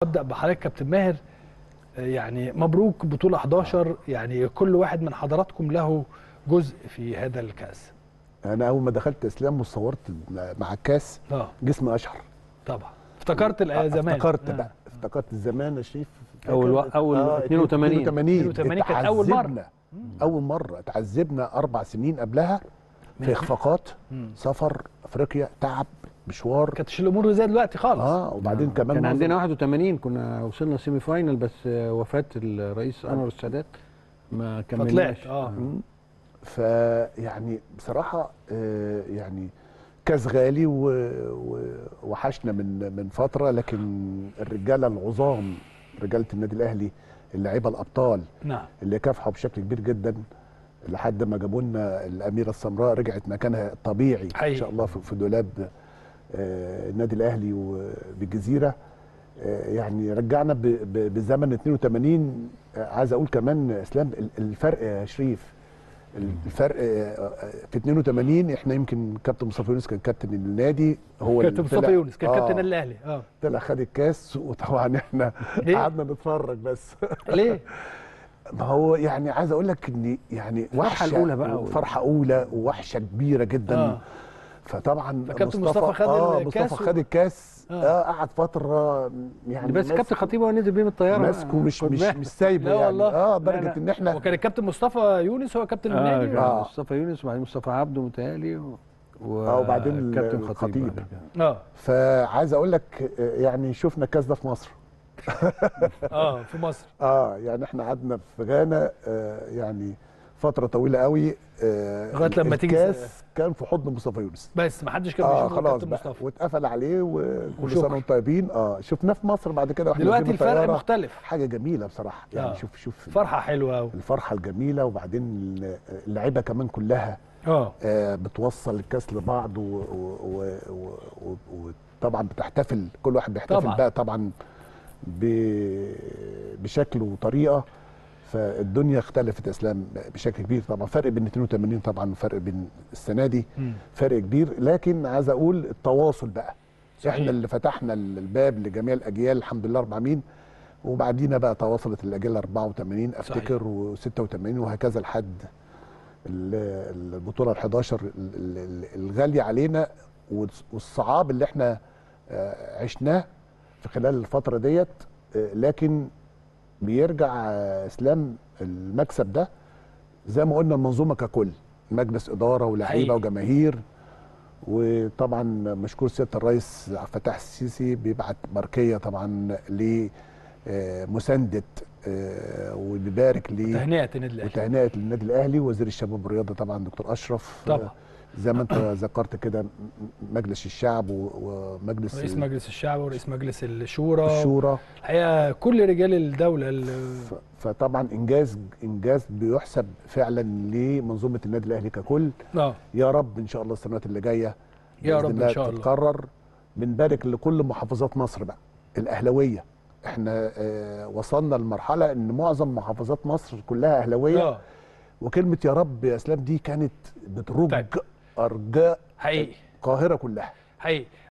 ابدا بحضرتك كابتن ماهر آه، يعني مبروك بطوله 11 يعني كل واحد من حضراتكم له جزء في هذا الكاس انا اول ما دخلت اسلام وصورت مع الكاس اه جسمي اشهر طبعا افتكرت ال- زمان افتكرت آه. بقى افتكرت الزمان يا شريف أول و- فاكر؟ أول 82. 82 82 كانت أول مرة. اتعذبنا. اول مره اتعذبنا اربع سنين قبلها في اخفاقات مم. سفر افريقيا تعب مشوار كانتش الامور زي دلوقتي خالص اه وبعدين كمان كان معظم- عندنا 81 كنا وصلنا سيمي فاينل بس آه، وفاه الرئيس انور السادات ما فطلعت كملناش اه مم. فيعني بصراحه آه، يعني كاس غالي و- و- وحشنا من من فتره لكن الرجاله العظام رجاله النادي الاهلي اللعيبه الابطال نعم اللي كافحوا بشكل كبير جدا لحد ما جابوا لنا الاميره السمراء رجعت مكانها الطبيعي حقيقي. ان شاء الله في في دولاب آه، النادي الاهلي وبالجزيره آه، يعني رجعنا ب- ب- بزمن 82 آه، عايز اقول كمان اسلام ال- الفرق يا شريف الفرق آه، آه، في 82 احنا يمكن كابتن مصطفى يونس كان كابتن النادي هو اللي كابتن طلع- مصطفى يونس كان آه، كابتن الاهلي اه طلع خد الكاس وطبعا احنا ليه؟ قعدنا نتفرج بس ليه؟ ما هو يعني عايز اقول لك ان يعني الفرحة وحشه الأولى بقى. فرحه اولى ووحشه كبيره جدا آه. آه. فطبعا فكابتن مصطفى خد آه الكاس مصطفى و- خد الكاس آه. آه. قعد فتره يعني بس ماسك- كابتن خطيب هو نزل بيه من الطياره ماسكه مش خد مش بالك. مش سايبه لا يعني والله. اه لا، لا. لدرجه ان احنا وكان الكابتن مصطفى يونس هو كابتن اه النادي كان آه. مصطفى يونس وبعدين مصطفى عبده متهيألي و... آه، وبعدين كابتن الخطيب. خطيب بعد كده. اه فعايز اقول لك آه، يعني شفنا الكاس ده في مصر اه في مصر اه يعني احنا قعدنا في غانا آه يعني فتره طويله قوي آه لغاية لما تيجي الكاس كان في حضن مصطفى يونس بس ما حدش كان اه بيشوف خلاص كابتن بقى مصطفى واتقفل عليه وكل وشكرا. سنه وانتم طيبين اه شفناه في مصر بعد كده واحنا دلوقتي راكبين الفرق الطيارة. مختلف حاجه جميله بصراحه يعني آه. شوف شوف فرحه حلوه و... الفرحه الجميله وبعدين اللعيبه كمان كلها اه آه بتوصل الكاس لبعض و- و- و- و- و- وطبعا بتحتفل كل واحد بيحتفل طبعاً. بقى طبعا ب- بشكل وطريقه فالدنيا اختلفت يا اسلام بشكل كبير طبعا فرق بين 82 طبعا وفرق بين السنه دي مم. فرق كبير لكن عايز اقول التواصل بقى صحيح. احنا اللي فتحنا الباب لجميع الاجيال الحمد لله 400 وبعدينا بقى تواصلت الاجيال 84 افتكر و86 وهكذا لحد ال- البطوله ال 11 ال- ال- الغاليه علينا والص- والصعاب اللي احنا آه، عشناه في خلال الفتره ديت آه، لكن بيرجع آه، اسلام المكسب ده زي ما قلنا المنظومه ككل مجلس اداره حقيقي. ولاعيبه وجماهير وطبعا مشكور سياده الرئيس عبد الفتاح السيسي بيبعت بركيه طبعا لمسانده وبيبارك ل تهنئه النادي الاهلي وتهنئه للنادي الاهلي وزير الشباب والرياضه طبعا دكتور اشرف طبعا. زي ما انت ذكرت كده م- مجلس الشعب و- ومجلس رئيس مجلس الشعب ورئيس مجلس الشورى الشورى الحقيقه كل رجال الدوله ال- ف- فطبعا انجاز انجاز بيحسب فعلا لمنظومه النادي الاهلي ككل اه يا رب ان شاء الله السنوات اللي جايه يا بإذن رب إن الله شاء الله. تتكرر بنبارك لكل محافظات مصر بقى الاهلاويه احنا آه وصلنا لمرحله ان معظم محافظات مصر كلها اهلاويه اه وكلمه يا رب يا اسلام دي كانت بترج طيب. ارجاء حقيقي القاهره كلها حقيقي